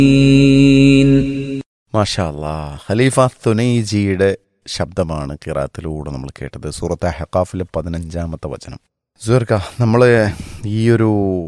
മാഷാ അല്ലാ ഖലീഫ തുനൈജിയുടെ ശബ്ദമാണ് കിറാത്തിലൂടെ നമ്മൾ കേട്ടത് സൂറത്ത് ഹക്കാഫിലെ പതിനഞ്ചാമത്തെ വചനം സുഹർക്ക നമ്മൾ ഈ ഒരു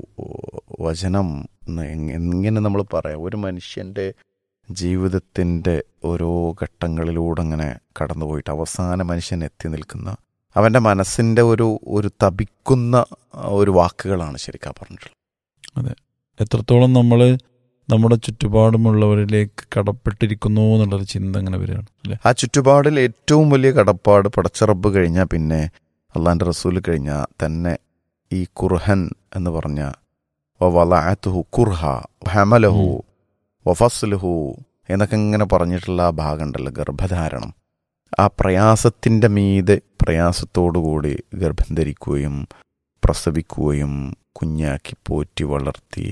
വചനം ന്ന് എങ് എങ്ങനെ നമ്മൾ പറയാം ഒരു മനുഷ്യൻ്റെ ജീവിതത്തിൻ്റെ ഓരോ ഘട്ടങ്ങളിലൂടെ അങ്ങനെ കടന്നുപോയിട്ട് അവസാന മനുഷ്യൻ എത്തി നിൽക്കുന്ന അവൻ്റെ മനസ്സിൻ്റെ ഒരു ഒരു തപിക്കുന്ന ഒരു വാക്കുകളാണ് ശരിക്കാ പറഞ്ഞിട്ടുള്ളത് എത്രത്തോളം നമ്മൾ നമ്മുടെ ചുറ്റുപാടുമുള്ളവരിലേക്ക് കടപ്പെട്ടിരിക്കുന്നു എന്നുള്ളൊരു ചിന്ത അങ്ങനെ വരികയാണ് അല്ലേ ആ ചുറ്റുപാടിൽ ഏറ്റവും വലിയ കടപ്പാട് പടച്ചറബ് കഴിഞ്ഞാൽ പിന്നെ അള്ളാൻ്റെ റസൂൽ കഴിഞ്ഞാൽ തന്നെ ഈ ഖുർഹൻ എന്ന് പറഞ്ഞ വലാഅത്തുഹു ഖുർഹ ഹമലഹു ഉം. വഫസ്ലുഹു എന്നൊക്കെ ഇങ്ങനെ പറഞ്ഞിട്ടുള്ള ആ ഭാഗമുണ്ടല്ലോ ഗർഭധാരണം ആ പ്രയാസത്തിൻ്റെ മീതെ പ്രയാസത്തോടുകൂടി ഗർഭം ധരിക്കുകയും പ്രസവിക്കുകയും കുഞ്ഞാക്കി പോറ്റി വളർത്തി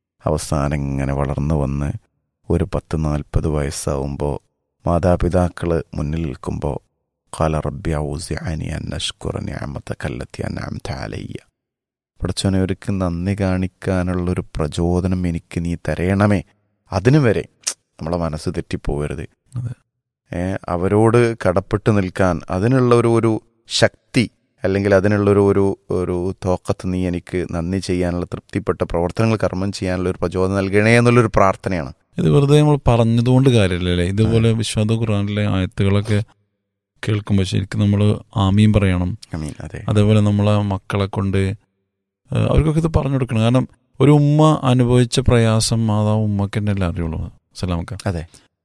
അവസാനം ഇങ്ങനെ വളർന്നു വന്ന് ഒരു പത്ത് നാൽപ്പത് വയസ്സാവുമ്പോൾ മാതാപിതാക്കൾ മുന്നിൽ നിൽക്കുമ്പോൾ കാല റബ്ബി ഔസിഅനി അൻ അഷ്കുറ നിഅമത കല്ലത്തി അൻഅംത അലയ്യ പഠിച്ചോനെ ഒരുക്ക് നന്ദി കാണിക്കാനുള്ളൊരു പ്രചോദനം എനിക്ക് നീ തരയണമേ അതിനു വരെ നമ്മളെ മനസ്സ് തെറ്റിപ്പോകരുത് അതെ. ഏ അവരോട് കടപ്പെട്ട് നിൽക്കാൻ അതിനുള്ള ഒരു ഒരു ശക്തി അല്ലെങ്കിൽ അതിനുള്ളൊരു ഒരു ഒരു തോക്കത്ത് നീ എനിക്ക് നന്ദി ചെയ്യാനുള്ള തൃപ്തിപ്പെട്ട പ്രവർത്തനങ്ങൾ കർമ്മം ചെയ്യാനുള്ള ഒരു പ്രചോദനം നൽകണേ എന്നുള്ളൊരു പ്രാർത്ഥനയാണ് ഇത് വെറുതെ നമ്മൾ പറഞ്ഞതുകൊണ്ട് കാര്യമില്ലല്ലേ ഇതുപോലെ വിശ്വാസ ഖുറാനിലെ ആയത്തുകളൊക്കെ കേൾക്കുമ്പോൾ ശരിക്കും നമ്മൾ ആമീൻ പറയണം ഐ മീൻ അതെ അതേപോലെ നമ്മളെ മക്കളെ കൊണ്ട് ഏഹ്, അവർക്കൊക്കെ ഇത് പറഞ്ഞു കൊടുക്കണം കാരണം ഒരു ഉമ്മ അനുഭവിച്ച പ്രയാസം അത് ആ ഉമ്മക്ക് തന്നെ അല്ലേ അറിയുള്ളൂ സലാമക്ക അതെ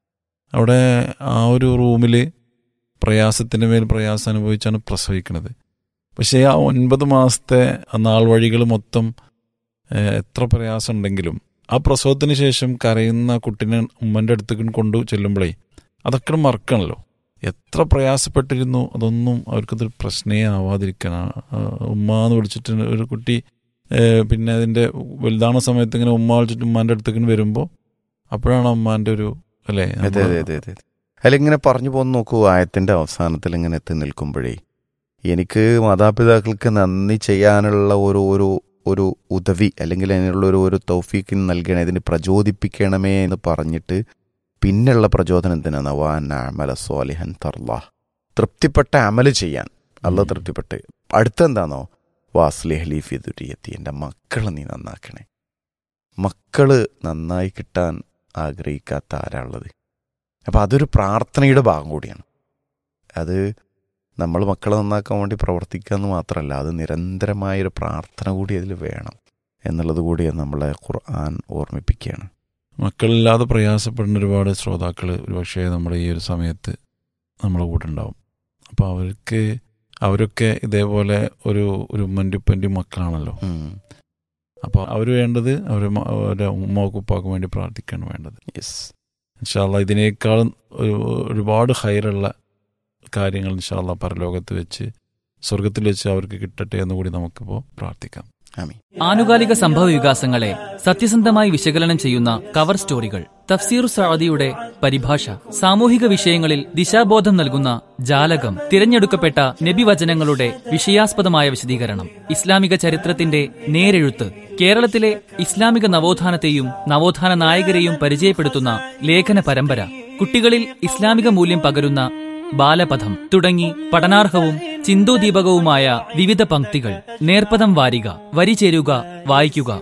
അവിടെ ആ ഒരു റൂമിൽ പ്രയാസത്തിൻ്റെ മേൽ പ്രയാസം അനുഭവിച്ചാണ് പ്രസവിക്കുന്നത് പക്ഷേ ആ ഒൻപത് മാസത്തെ ആ നാൾ വഴികൾ മൊത്തം ഏഹ്, എത്ര പ്രയാസം ഉണ്ടെങ്കിലും ആ പ്രസവത്തിന് ശേഷം കരയുന്ന കുട്ടീനെ ഉമ്മൻ്റെ അടുത്തേക്ക് കൊണ്ടു ചെല്ലുമ്പോഴേ അതൊക്കെ മറക്കണല്ലോ എത്ര പ്രയാസപ്പെട്ടിരുന്നു അതൊന്നും അവർക്കതൊരു പ്രശ്നേ ആവാതിരിക്കാൻ ആ, ആ, ഉമ്മ എന്ന് വിളിച്ചിട്ട് ഒരു കുട്ടി ഏഹ്, പിന്നെ അതിൻ്റെ വലുതാണ സമയത്ത് ഇങ്ങനെ ഉമ്മ വിളിച്ചിട്ട് ഉമ്മാൻ്റെ അടുത്തേക്ക് വരുമ്പോൾ അപ്പോഴാണ് അമ്മാൻ്റെ ഒരു അല്ലേ അതെ അതെ നമ്മള് അതെ അതെ അതിലിങ്ങനെ പറഞ്ഞു പോന്ന് നോക്കൂ ആയത്തിന്റെ അവസാനത്തിൽ ഇങ്ങനെ എത്തി നിൽക്കുമ്പോഴേ എനിക്ക് മാതാപിതാക്കൾക്ക് നന്ദി ചെയ്യാനുള്ള ഒരു ഒരു ഒരു ഉദവി അല്ലെങ്കിൽ അതിനുള്ള ഒരു ഒരു തൗഫീക്കിന് നൽകണേ ഇതിന് പ്രചോദിപ്പിക്കണമേ എന്ന് പറഞ്ഞിട്ട് പിന്നുള്ള പ്രചോദനം എന്തിനാണ് വാൻ അമല സ്വാലിഹൻ തർലാ തൃപ്തിപ്പെട്ട അമല് ചെയ്യാൻ അല്ല ഉം. തൃപ്തിപ്പെട്ട് അടുത്തെന്താണോ വാസ്ലിഹ്ലി ഫിദുരിയത്തി എൻ്റെ മക്കളെ നീ നന്നാക്കണേ മക്കള് നന്നായി കിട്ടാൻ ആഗ്രഹിക്കാത്ത ആരാളുള്ളത് അപ്പം അതൊരു പ്രാർത്ഥനയുടെ ഭാഗം കൂടിയാണ് അത് നമ്മൾ മക്കളെ നന്നാക്കാൻ വേണ്ടി പ്രവർത്തിക്കുക എന്ന് മാത്രമല്ല അത് നിരന്തരമായൊരു പ്രാർത്ഥന കൂടി അതിൽ വേണം എന്നുള്ളത് കൂടി നമ്മളെ ഖുർആൻ ഓർമ്മിപ്പിക്കുകയാണ് മക്കളില്ലാതെ പ്രയാസപ്പെടുന്ന ഒരുപാട് ശ്രോതാക്കൾ ഒരുപക്ഷെ നമ്മുടെ ഈ ഒരു സമയത്ത് നമ്മുടെ കൂടെ ഉണ്ടാവും അപ്പോൾ അവർക്ക് അവരൊക്കെ ഇതേപോലെ ഒരു ഒരു ഉമ്മൻ്റെ മക്കളാണല്ലോ ഉം. അപ്പോൾ അവർ വേണ്ടത് അവർ അവരുടെ ഉമ്മക്കും ഉപ്പാക്കും വേണ്ടി പ്രാർത്ഥിക്കുകയാണ് വേണ്ടത് യെസ് ഇൻഷാല്ല ഇതിനേക്കാളും ഒരു ഒരുപാട് ഹൈറുള്ള കാര്യങ്ങൾ ഇൻഷാല്ല പരലോകത്ത് വെച്ച് സ്വർഗത്തിൽ വെച്ച് അവർക്ക് കിട്ടട്ടെ എന്ന് കൂടി നമുക്കിപ്പോൾ പ്രാർത്ഥിക്കാം ആമീൻ ആനുകാലിക സംഭവ വികാസങ്ങളെ സത്യസന്ധമായി വിശകലനം ചെയ്യുന്ന കവർ സ്റ്റോറികൾ തഫ്സീർ സഅദിയുടെ പരിഭാഷ സാമൂഹിക വിഷയങ്ങളിൽ ദിശാബോധം നൽകുന്ന ജാലകം തിരഞ്ഞെടുക്കപ്പെട്ട നബിവചനങ്ങളുടെ വിഷയാസ്പദമായ വിശദീകരണം ഇസ്ലാമിക ചരിത്രത്തിന്റെ നേരെഴുത്ത് കേരളത്തിലെ ഇസ്ലാമിക നവോത്ഥാനത്തെയും നവോത്ഥാന നായകരെയും പരിചയപ്പെടുത്തുന്ന ലേഖന പരമ്പര കുട്ടികളിൽ ഇസ്ലാമിക മൂല്യം പകരുന്ന ബാലപഥം തുടങ്ങി പഠനാർഹവും ചിന്തോദീപകവുമായ വിവിധ പംക്തികൾ നേർപ്പദം വാരിക വരി ചേരുക വായിക്കുക